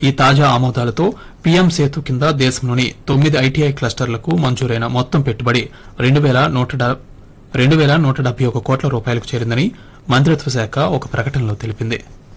ఈ తాజా ఆమోదాలతో పీఎం సేతు కింద దేశంలోని తొమ్మిది ఐటీఐ క్లస్టర్లకు మంజూరైన మొత్తం పెట్టుబడి రెండు వేల నూట డా- రెండు వేల నూట డెబ్బై ఒక కోట్ల రూపాయలకు చేరిందని మంత్రిత్వ శాఖ ఒక ప్రకటనలో తెలిపింది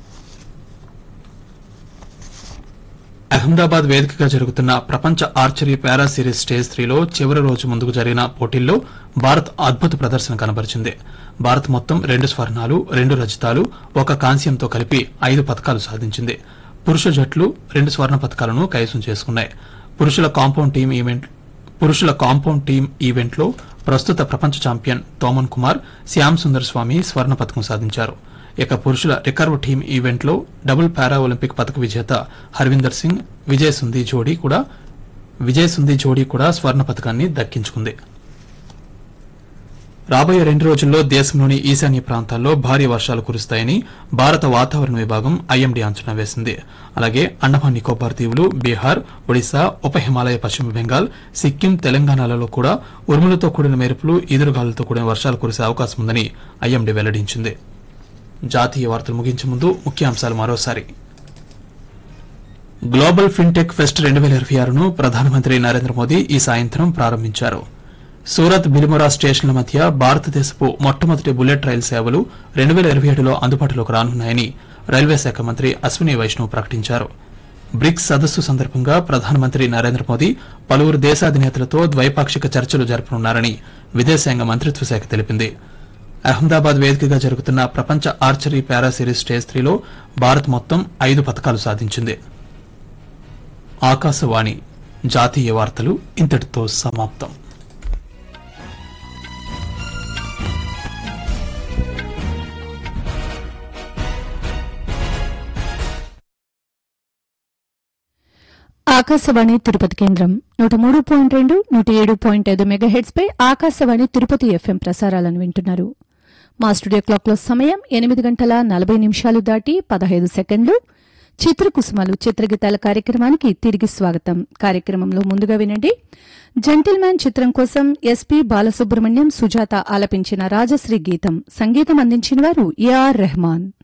అహ్మదాబాద్ వేదికగా జరుగుతున్న ప్రపంచ ఆర్చరీ పారా సిరీస్ స్టేజ్ త్రీలో చివరి రోజు ముందుకు జరిగిన పోటీల్లో భారత్ అద్భుత ప్రదర్శన కనబరిచింది భారత్ మొత్తం రెండు స్వర్ణాలు రెండు రజతాలు ఒక కాంస్యంతో కలిపి ఐదు పథకాలు సాధించింది పురుష జట్లు రెండు స్వర్ణ పథకాలను కైవసం చేసుకున్నాయి పురుషుల కాంపౌండ్ టీం ఈవెంట్ పురుషుల కాంపౌండ్ టీం ఈవెంట్లో ప్రస్తుత ప్రపంచ ఛాంపియన్ తోమన్ కుమార్ శ్యామ్ సుందర్ స్వామి స్వర్ణ పథకం సాధించారు ఇక పురుషుల రికర్వ్ టీం ఈవెంట్లో డబుల్ పారా ఒలింపిక్ పథక విజేత హర్విందర్ సింగ్ విజయ్ సుంది జోడీ కూడా విజయ్ సుంది జోడీ కూడా స్వర్ణ పథకాన్ని దక్కించుకుంది రాబోయే రెండు రోజుల్లో దేశంలోని ఈశాన్య ప్రాంతాల్లో భారీ వర్షాలు కురుస్తాయని భారత వాతావరణ విభాగం ఐఎండీ అంచనా వేసింది అలాగే అండమాన్ నికోబార్ దీవులు బీహార్ ఒడిశా ఉప హిమాలయ పశ్చిమ బెంగాల్ సిక్కిం తెలంగాణలలో కూడా ఉరుములతో కూడిన మెరుపులు ఈదురుగాలులతో కూడిన వర్షాలు కురిసే అవకాశం ఉందని ఐఎండీ వెల్లడించింది జాతీయ వార్తలు ముగించే ముందు ముఖ్యాంశాలు మరోసారి గ్లోబల్ ఫిన్టెక్ ఫెస్ట్ రెండు వేల ఇరవై ఆరును ప్రధానమంత్రి నరేంద్ర మోదీ ఈ సాయంత్రం ప్రారంభించారు సూరత్ బిలిమొరా స్టేషన్ల మధ్య భారతదేశపు మొట్టమొదటి బుల్లెట్ రైలు సేవలు రెండు వేల ఇరవై ఏడులో అందుబాటులోకి రానున్నాయని రైల్వే శాఖ మంత్రి అశ్విని వైష్ణవ్ ప్రకటించారు బ్రిక్స్ సదస్సు సందర్భంగా ప్రధానమంత్రి నరేంద్ర మోదీ పలువురు దేశాధినేతలతో ద్వైపాక్షిక చర్చలు జరపనున్నారని విదేశాంగ మంత్రిత్వ శాఖ తెలిపింది అహ్మదాబాద్ వేదికగా జరుగుతున్న ప్రపంచ ఆర్చరీ పారా సిరీస్ స్టేజ్ త్రీలో భారత్ మొత్తం ఐదు పథకాలు సాధించింది ఆకాశవాణి జాతీయ వార్తలు ఇంతటితో సమాప్తం ఆకాశవాణి తిరుపతి కేంద్రం నూట మూడు పాయింట్ రెండు నూట ఏడు పాయింట్ ఐదు మెగాహెడ్స్ పై ఆకాశవాణి తిరుపతి ఎఫ్ఎం ప్రసారాలను వింటున్నారు మా స్టూడియో క్లాక్లో సమయం ఎనిమిది గంటల నలభై నిమిషాలు దాటి పదహైదు సెకండ్లు చిత్రకుసుమలు చిత్రగీతాల కార్యక్రమానికి తిరిగి స్వాగతం కార్యక్రమంలో ముందుగా వినండి జెంటిల్మ్యాన్ చిత్రం కోసం ఎస్పీ బాలసుబ్రహ్మణ్యం సుజాత ఆలపించిన రాజశ్రీ గీతం సంగీతం అందించిన వారు ఏఆర్ రెహమాన్